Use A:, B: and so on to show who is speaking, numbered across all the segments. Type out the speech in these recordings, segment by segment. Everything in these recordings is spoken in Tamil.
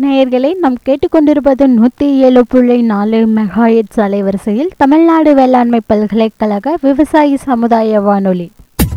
A: நேயர்களை நாம் கேட்டுக்கொண்டிருப்பது நூற்றி ஏழு புள்ளி நாலு மெகாஹெட்ஸ் அலைவரிசையில் தமிழ்நாடு வேளாண்மை பல்கலைக்கழக விவசாயி சமுதாய வானொலி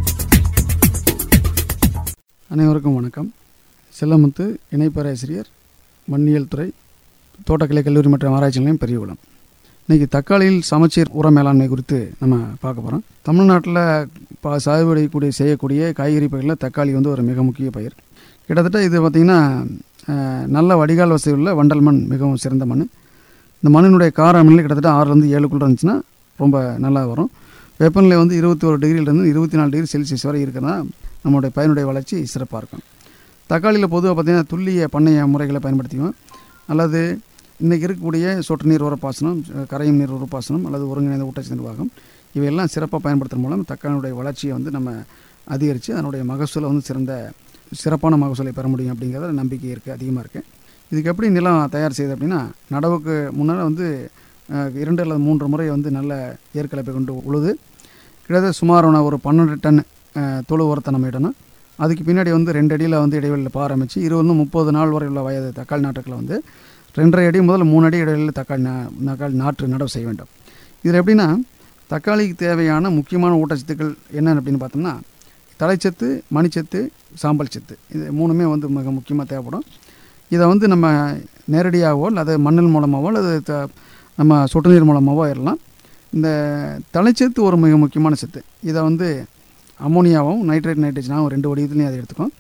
B: அனைவருக்கும் வணக்கம் செல்லமுத்து இணைப்பேராசிரியர் மண்ணியல் துறை தோட்டக்கலை கல்லூரி மற்றும் ஆராய்ச்சி நிலையம் பெரியகுளம் இன்றைக்கி தக்காளியில் சமச்சீர் உர மேலாண்மை குறித்து நம்ம பார்க்க போகிறோம் தமிழ்நாட்டில் பா சாகுபடி கூடிய செய்யக்கூடிய காய்கறி பயிரில் தக்காளி வந்து ஒரு மிக முக்கிய பயிர் கிட்டத்தட்ட இது பார்த்திங்கன்னா அஹ், நல்ல வடிகால் வசதி உள்ள வண்டல் மண் மிகவும் சிறந்த மண் இந்த மண்ணினுடைய காரநிலை கிட்டத்தட்ட ஆறுலேருந்து ஏழுக்குள்ள இருந்துச்சுன்னா ரொம்ப நல்லா வரும் வெப்பநிலை வந்து இருபத்தி ஒரு டிகிரியிலேருந்து இருபத்தி நாலு டிகிரி செல்சியஸ் வரை இருக்கிறதா நம்மளுடைய பயிரினுடைய வளர்ச்சி சிறப்பாக இருக்கும் தக்காளியில் பொதுவாக பார்த்திங்கன்னா துல்லிய பண்ணைய முறைகளை பயன்படுத்திக்குவோம் அல்லது இன்றைக்கி இருக்கக்கூடிய சொட்டு நீர் உரப்பாசனம் கரையும் நீர் உரப்பாசனம் அல்லது ஒருங்கிணைந்த ஊட்டச்சத்து நிர்வாகம் இவையெல்லாம் சிறப்பாக பயன்படுத்துறது மூலம் தக்காளியுடைய வளர்ச்சியை வந்து நம்ம அதிகரித்து அதனுடைய மகசூலை வந்து சிறந்த சிறப்பான மகசூலை பெற முடியும் அப்படிங்கிறத நம்பிக்கை இருக்குது அதிகமாக இருக்குது இதுக்கு எப்படி நிலம் தயார் செய்யுது அப்படின்னா நடவுக்கு முன்னால் வந்து அஹ், இரண்டு அல்லது மூன்று முறை வந்து நல்ல ஏற்கலப்பை கொண்டு உழுது கிட்டத்தட்ட சுமாரான ஒரு பன்னெண்டு டன் அஹ், தொழு உரத்தை நம்ம இடணும் அதுக்கு பின்னாடி வந்து ரெண்டு அடியில் வந்து இடைவெளியில் பார் அமைச்சு இருபது முப்பது நாள் வரை உள்ள வயது தக்காளி நாட்டுக்களை வந்து ரெண்டரை அடி முதல் மூணு அடி இடைவெளியில் தக்காளி நா தக்காளி நாற்று நடவு செய்ய வேண்டும் இதில் எப்படின்னா தக்காளிக்கு தேவையான முக்கியமான ஊட்டச்சத்துக்கள் என்னென்ன அப்படின்னு பார்த்தோம்னா தலைச்சத்து மணிச்சத்து சாம்பல் சத்து இது மூணுமே வந்து மிக முக்கியமாக தேவைப்படும் இதை வந்து நம்ம நேரடியாகவோ அல்லது மண்ணில் மூலமாகவோ அல்லது த நம்ம சொட்டு நீர் மூலமாகவோ ஏறலாம் இந்த தலைச்சத்து ஒரு மிக முக்கியமான சத்து இதை வந்து அமோனியாவும் நைட்ரேட் நைட்ரஜனாகவும் ரெண்டு வடிவத்துலையும் அதை எடுத்துக்கும்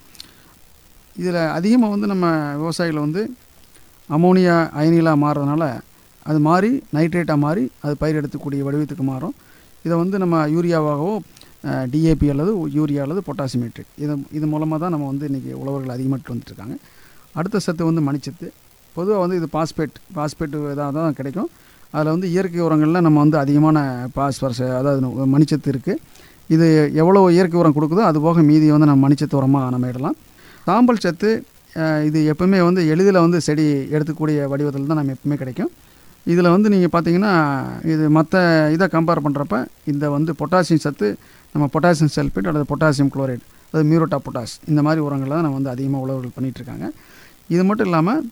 B: இதில் அதிகமாக வந்து நம்ம விவசாயிகள் வந்து அமோனியா அயனிலாக மாறுறதுனால அது மாறி நைட்ரேட்டாக மாறி அது பயிர் எடுத்துக்கூடிய வடிவத்துக்கு மாறும் இதை வந்து நம்ம யூரியாவாகவோ டிஏபி அல்லது யூரியா அல்லது பொட்டாசியம் நைட்ரேட் இது இது மூலமாக தான் நம்ம வந்து இன்றைக்கி உழவர்கள் அதிகமாக வந்துட்டுருக்காங்க அடுத்த சத்து வந்து மணிச்சத்து பொதுவாக வந்து இது பாஸ்பேட் பாஸ்பேட் இதாக தான் கிடைக்கும் அதில் வந்து இயற்கை உரங்களில் நம்ம வந்து அதிகமான பாஸ்பரஸ் அதாவது மணிச்சத்து இருக்குது இது எவ்வளோ இயற்கை உரம் கொடுக்குதோ அது போக மீதியை வந்து நம்ம மணிச்சத்து உரமாக நம்ம இடலாம் சாம்பல் சத்து அஹ், இது எப்பவுமே வந்து எளிதில் வந்து செடி எடுத்துக்கூடிய வடிவத்தில் தான் நம்ம எப்பவுமே கிடைக்கும் இதில் வந்து நீங்கள் பார்த்தீங்கன்னா இது மற்ற இதை கம்பேர் பண்ணுறப்ப இந்த வந்து பொட்டாசியம் சத்து நம்ம பொட்டாசியம் சல்ஃபேட் அல்லது பொட்டாசியம் குளோரைட் அது மியூரோட்டா பொட்டாஸ் இந்த மாதிரி உரங்களை தான் நம்ம வந்து அதிகமாக உழவர்கள் பண்ணிகிட்டு இருக்காங்க இது மட்டும் இல்லாமல்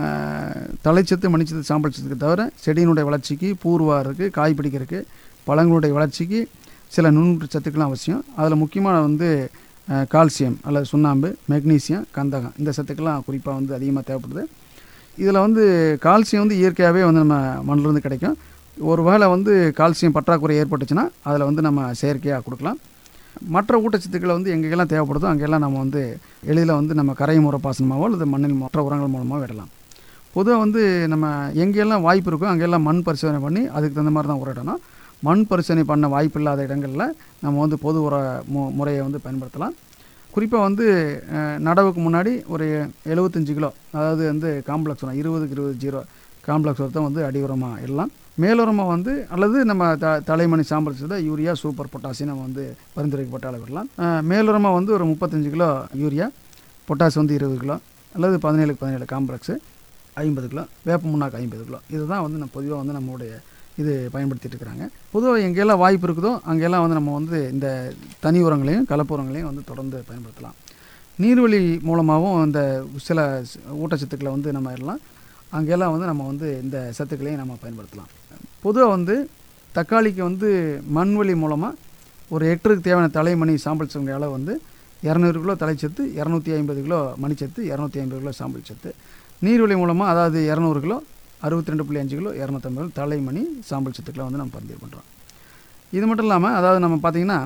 B: தலைச்சத்து மணிச்சத்து சாம்பல் சத்துக்கு தவிர செடியினுடைய வளர்ச்சிக்கு பூர்வாருக்கு காய் பிடிக்கிறதுக்கு பழங்களுடைய வளர்ச்சிக்கு சில நுண்ணூட்ட சத்துக்கெல்லாம் அவசியம் அதில் முக்கியமான வந்து அஹ், கால்சியம் அல்லது சுண்ணாம்பு மெக்னீசியம் கந்தகம் இந்த சத்துக்கெல்லாம் குறிப்பாக வந்து அதிகமாக தேவைப்படுது இதில் வந்து கால்சியம் வந்து இயற்கையாகவே வந்து நம்ம மண்ணிலிருந்து கிடைக்கும் ஒரு வேளை வந்து கால்சியம் பற்றாக்குறை ஏற்பட்டுச்சுன்னா அதில் வந்து நம்ம செயற்கையாக கொடுக்கலாம் மற்ற ஊட்டச்சத்துக்களை வந்து எங்கெல்லாம் தேவைப்படுதோ அங்கெல்லாம் நம்ம வந்து எளிதில் வந்து நம்ம கரை முறை பாசனமாகவோ அல்லது மண்ணில் மற்ற உரங்கள் மூலமாக விடலாம் பொதுவாக வந்து நம்ம எங்கெல்லாம் வாய்ப்பு இருக்கோ அங்கெல்லாம் மண் பரிசோதனை பண்ணி அதுக்கு தகுந்த மாதிரி தான் உரடணும் மண் பரிசோதனை பண்ண வாய்ப்பு இல்லாத இடங்களில் நம்ம வந்து பொது உர மு முறையை வந்து பயன்படுத்தலாம் குறிப்பாக வந்து அஹ், நடவுக்கு முன்னாடி ஒரு எழுபத்தஞ்சு கிலோ அதாவது வந்து காம்ப்ளெக்ஸ் உரம் இருபதுக்கு இருபது ஜீரோ காம்ப்ளெக்ஸ் உரத்தை வந்து அடி உரமாக இடலாம் மேலுரமாக வந்து அல்லது நம்ம த தலைமணி சாம்பல் சத்தை யூரியா சூப்பர் பொட்டாசியம் நம்ம வந்து பரிந்துரைக்கப்பட்ட அளவு விடலாம் அஹ், மேலுரமாக வந்து ஒரு முப்பத்தஞ்சு கிலோ யூரியா பொட்டாஸ் வந்து இருபது கிலோ அல்லது பதினேழுக்கு பதினேழு காம்ப்ளெக்ஸு ஐம்பது கிலோ வேப்ப முன்னாக்கு ஐம்பது கிலோ இதுதான் வந்து நம்ம பொதுவாக வந்து நம்மளுடைய இது பயன்படுத்திட்டு இருக்கிறாங்க பொதுவாக எங்கெல்லாம் வாய்ப்பு இருக்குதோ அங்கெல்லாம் வந்து நம்ம வந்து இந்த தனி உரங்களையும் கலப்பு உரங்களையும் வந்து தொடர்ந்து பயன்படுத்தலாம் நீர்வழி மூலமாகவும் இந்த சில ஸ்- ஊட்டச்சத்துக்களை வந்து நம்ம இடலாம் அங்கெல்லாம் வந்து நம்ம வந்து இந்த சத்துக்களையும் நம்ம பயன்படுத்தலாம் பொதுவாக வந்து தக்காளிக்கு வந்து மண்வெளி மூலமாக ஒரு ஹெக்டருக்கு தேவையான தலைமணி சாம்பல் சத்து அளவு வந்து இரநூறு கிலோ தலைச்சத்து இரநூத்தி ஐம்பது கிலோ மணிச்சத்து இரநூத்தி ஐம்பது கிலோ சாம்பல் சத்து நீர்வழி மூலமாக அதாவது இரநூறு கிலோ அறுபத்தி ரெண்டு புள்ளி அஞ்சு கிலோ இரநூத்தம்பது தலைமணி சாம்பல் சத்துக்களை வந்து நம்ம பரிந்துரை பண்ணுறோம் இது மட்டும் இல்லாமல் அதாவது நம்ம பார்த்திங்கன்னா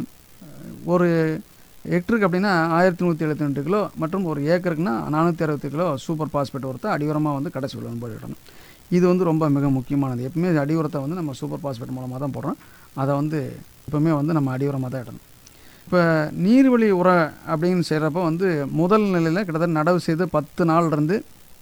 B: ஒரு ஹெக்டருக்கு அப்படின்னா ஆயிரத்தி நூற்றி எழுபத்தி ரெண்டு கிலோ மற்றும் ஒரு ஏக்கருக்குன்னா நானூற்றி அறுபத்தி கிலோ சூப்பர் பாஸ்பேட் உரத்தை அடியுரமாக வந்து கடைசி விளம்பரம் போயிடணும் இது வந்து ரொம்ப மிக முக்கியமானது எப்பவுமே அடி உரத்தை வந்து நம்ம சூப்பர் பாஸ்பேட் மூலமாக தான் போடுறோம் அதை வந்து எப்பவுமே வந்து நம்ம அடி உரமாக தான் இடணும் இப்போ நீர்வழி உர அப்படின்னு செய்கிறப்ப வந்து முதல் நிலையில் கிட்டத்தட்ட நடவு செய்து பத்து நாள்லேருந்து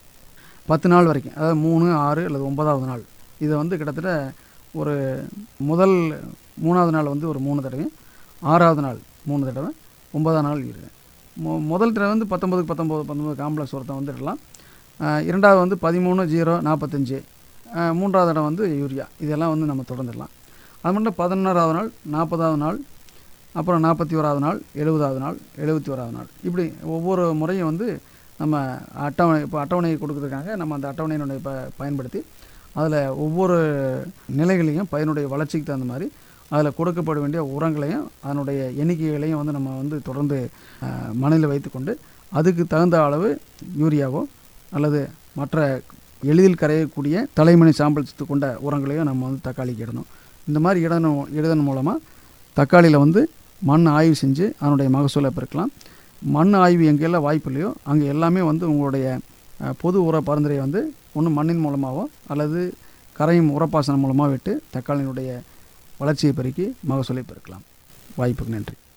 B: பத்து நாள் வரைக்கும் அதாவது மூணு ஆறு அல்லது ஒன்பதாவது நாள் இதை வந்து கிட்டத்தட்ட ஒரு முதல் மூணாவது நாள் வந்து ஒரு மூணு தடவையும் ஆறாவது நாள் மூணு தடவை ஒன்பதாம் நாள் இருக்கு மொ முதல் தடவை வந்து பத்தொம்பதுக்கு பத்தொம்போது பத்தொம்பது காம்ப்ளெக்ஸ் ஒருத்தன் வந்து இடலாம் ஆஹ் இரண்டாவது வந்து பதிமூணு ஜீரோ நாற்பத்தஞ்சு ஆஹ் மூன்றாவது இடம் வந்து யூரியா இதெல்லாம் வந்து நம்ம தொடர்ந்துடலாம் அது மட்டும் பதினோராவது நாள் நாற்பதாவது நாள் அப்புறம் நாற்பத்தி ஓராவது நாள் எழுபதாவது நாள் எழுபத்தி ஓராவது நாள் இப்படி ஒவ்வொரு முறையும் வந்து நம்ம அட்டவணை இப்போ அட்டவணை கொடுக்குறதுக்காக நம்ம அந்த அட்டவணையினுடைய ப பயன்படுத்தி அதில் ஒவ்வொரு நிலைகளையும் பயிரினுடைய வளர்ச்சிக்கு தகுந்த மாதிரி அதில் கொடுக்கப்பட வேண்டிய உரங்களையும் அதனுடைய எண்ணிக்கைகளையும் வந்து நம்ம வந்து தொடர்ந்து மனதில் வைத்துக்கொண்டு அதுக்கு தகுந்த அளவு யூரியாவோ அல்லது மற்ற எளிதில் கரையக்கூடிய தலைமணி சாம்பல் சத்து கொண்ட உரங்களையும் நம்ம வந்து தக்காளிக்கு இடணும் இந்த மாதிரி இடணும் இடதன் மூலமாக தக்காளியில் வந்து மண் ஆய்வு செஞ்சு அதனுடைய மகசூலை பெருக்கலாம் மண் ஆய்வு எங்கெல்லாம் வாய்ப்பு இல்லையோ அங்கே எல்லாமே வந்து உங்களுடைய அஹ், பொது உர பரிந்துரையை வந்து ஒன்று மண்ணின் மூலமாகவோ அல்லது கரையும் உரப்பாசனம் மூலமாக விட்டு தக்காளியினுடைய வளர்ச்சியை பெருக்கி மகசூலை பெருக்கலாம் வாய்ப்புக்கு நன்றி